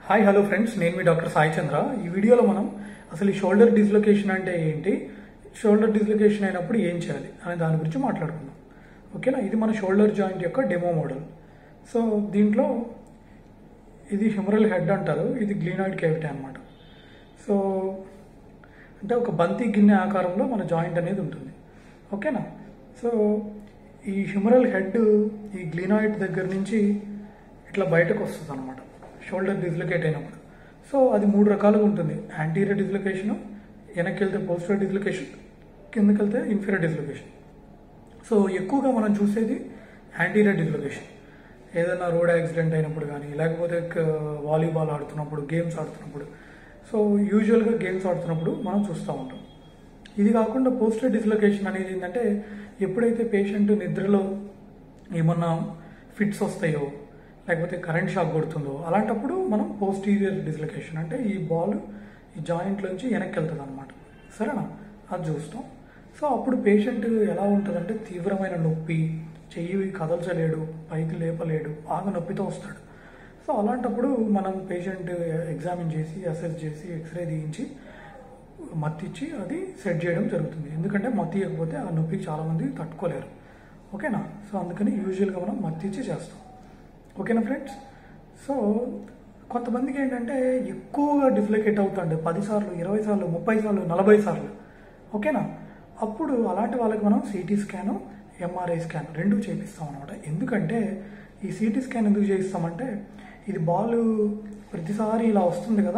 Hi hello friends నేను మీ doctor Sai చంద్ర ఈ వీడియోలో మనం అసలు ఈ షోల్డర్ డిస్లొకేషన్ అంటే ఏంటి షోల్డర్ డిస్లొకేషన్ అయినప్పుడు ఏం చేయాలి అనే దాని గురించి మాట్లాడుకుందాం ఓకేనా ఇది మన షోల్డర్ జాయింట్ యొక్క డెమో మోడల్ సో దీంట్లో ఇది హ్యూమరల్ హెడ్ అంటారు ఇది గ్లీనాయిడ్ కేవిటీ అనమాట సో అంటే ఒక బంతి గిన్నె ఆకారంలో మన జాయింట్ అనేది ఉంటుంది ఓకేనా సో ఈ హ్యూమరల్ హెడ్ ఈ గ్లీనాయిడ్ దగ్గర నుంచి ఇట్లా బయటకు వస్తుంది అనమాట షోల్డర్ డిస్లొకేట్ అయినప్పుడు సో అది మూడు రకాలుగా ఉంటుంది యాంటీరియర్ డిస్లొకేషన్ వెనక్కి వెళ్తే పోస్టర్ డిస్లొకేషన్ కిందకి వెళ్తే ఇన్ఫీరియర్ డిస్లొకేషన్ సో ఎక్కువగా మనం చూసేది యాంటీరియర్ డిస్లొకేషన్ ఏదైనా రోడ్ యాక్సిడెంట్ అయినప్పుడు కానీ లేకపోతే క- వాలీబాల్ ఆడుతున్నప్పుడు గేమ్స్ ఆడుతున్నప్పుడు సో యూజువల్గా గేమ్స్ ఆడుతున్నప్పుడు మనం చూస్తూ ఉంటాం ఇది కాకుండా పోస్టర్ డిస్లొకేషన్ అనేది ఏంటంటే ఎప్పుడైతే పేషెంట్ నిద్రలో ఏమన్నా ఫిట్స్ వస్తాయో లేకపోతే కరెంట్ షాక్ కొడుతుందో అలాంటప్పుడు మనం పోస్టీరియర్ డిస్లొకేషన్ అంటే ఈ బాల్ ఈ జాయింట్లోంచి వెనక్కి వెళ్తుంది అనమాట సరేనా అది చూస్తాం సో అప్పుడు పేషెంట్ ఎలా ఉంటుందంటే తీవ్రమైన నొప్పి చెయ్యి కదల్చలేడు పైకి లేపలేడు బాగా నొప్పితో వస్తాడు సో అలాంటప్పుడు మనం పేషెంట్ ఎగ్జామిన్ చేసి అసెస్ చేసి ఎక్స్రే తీయించి మత్తిచ్చి అది సెట్ చేయడం జరుగుతుంది ఎందుకంటే మత్తి ఇవ్వకపోతే ఆ నొప్పికి చాలామంది తట్టుకోలేరు ఓకేనా సో అందుకని యూజువల్గా మనం మత్తిచ్చి చేస్తాం ఓకేనా ఫ్రెండ్స్ సో కొంతమందికి ఏంటంటే ఎక్కువగా డిఫ్లెకేట్ అవుతుంది పది సార్లు ఇరవై సార్లు ముప్పై సార్లు నలభై సార్లు ఓకేనా అప్పుడు అలాంటి వాళ్ళకి మనం సిటీ స్కాను ఎంఆర్ఐ స్కాన్ రెండు చేపిస్తాం అనమాట ఎందుకంటే ఈ సిటీ స్కాన్ ఎందుకు చేయిస్తామంటే ఇది బాల్ ప్రతిసారి ఇలా వస్తుంది కదా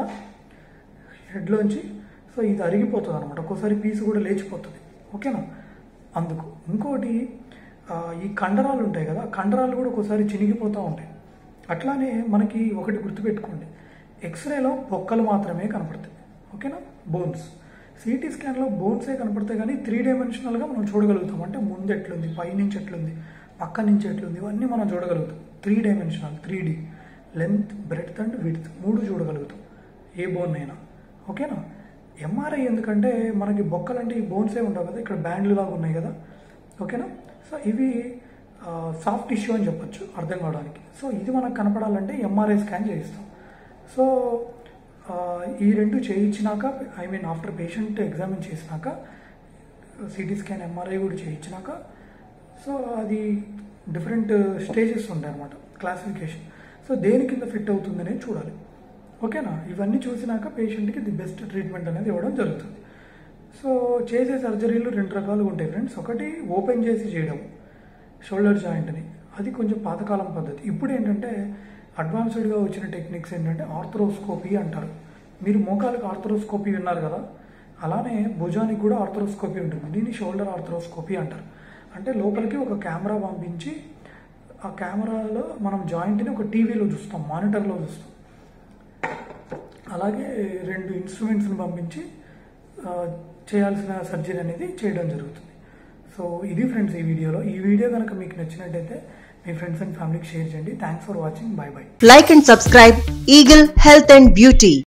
హెడ్లోంచి సో ఇది అరిగిపోతుంది అనమాట ఒక్కోసారి పీసు కూడా లేచిపోతుంది ఓకేనా అందుకు ఇంకోటి ఆ, ఈ కండరాలు ఉంటాయి కదా కండరాలు కూడా ఒక్కోసారి చినిగిపోతూ ఉంటాయి అట్లానే మనకి ఒకటి గుర్తుపెట్టుకోండి ఎక్స్రేలో బొక్కలు మాత్రమే కనపడతాయి ఓకేనా బోన్స్ సిటీ స్కాన్లో బోన్సే కనపడతాయి కానీ త్రీ డైమెన్షనల్గా మనం చూడగలుగుతాం అంటే ముందు ఎట్లుంది పైనుంచి ఎట్లుంది పక్క నుంచి ఎట్లుంది ఇవన్నీ మనం చూడగలుగుతాం three dimensional three D length breadth and width మూడు చూడగలుగుతాం ఏ బోన్ అయినా ఓకేనా ఎంఆర్ఐ ఎందుకంటే మనకి బొక్కలు అంటే ఈ బోన్సే ఉండవు కదా ఇక్కడ బ్యాండ్లు లాగా ఉన్నాయి కదా ఓకేనా సో ఇవి సాఫ్ట్ టిష్యూ అని చెప్పొచ్చు అర్థం కావడానికి సో ఇది మనకు కనపడాలంటే ఎంఆర్ఐ స్కాన్ చేయిస్తాం సో ఆ, ఈ రెండు చేయించినాక I mean after patient examine చేసినాక సిటీ స్కాన్ ఎంఆర్ఐ కూడా చేయించినాక సో అది డిఫరెంట్ స్టేజెస్ ఉంటాయి అనమాట క్లాసిఫికేషన్ సో దేని కింద ఫిట్ అవుతుందనే చూడాలి ఓకేనా ఇవన్నీ చూసినాక పేషెంట్కి ది బెస్ట్ ట్రీట్మెంట్ అనేది ఇవ్వడం జరుగుతుంది సో చేసే సర్జరీలు రెండు రకాలుగా ఉంటాయి ఫ్రెండ్స్ ఒకటి ఓపెన్ చేసి చేయడం షోల్డర్ జాయింట్ని అది కొంచెం పాతకాలం పద్ధతి ఇప్పుడు ఏంటంటే అడ్వాన్స్డ్గా వచ్చిన టెక్నిక్స్ ఏంటంటే ఆర్థరోస్కోపీ అంటారు మీరు మోకాలకు ఆర్థరోస్కోపీ విన్నారు కదా అలానే భుజానికి కూడా ఆర్థరోస్కోపీ ఉంటుంది దీన్ని షోల్డర్ ఆర్థరోస్కోపీ అంటారు అంటే లోపలికి ఒక కెమెరా పంపించి ఆ కెమెరాలో మనం జాయింట్ని ఒక టీవీలో చూస్తాం మానిటర్లో చూస్తాం అలాగే రెండు ఇన్స్ట్రుమెంట్స్ని పంపించి ఆ, చేయాల్సిన సర్జరీ అనేది చేయడం జరుగుతుంది సో ఇది ఫ్రెండ్స్ ఈ వీడియోలో ఈ వీడియో కనుక మీకు నచ్చినట్టయితే మీ ఫ్రెండ్స్ అండ్ ఫ్యామిలీకి షేర్ చేయండి thanks for watching bye bye Like and subscribe Eagle Health and Beauty.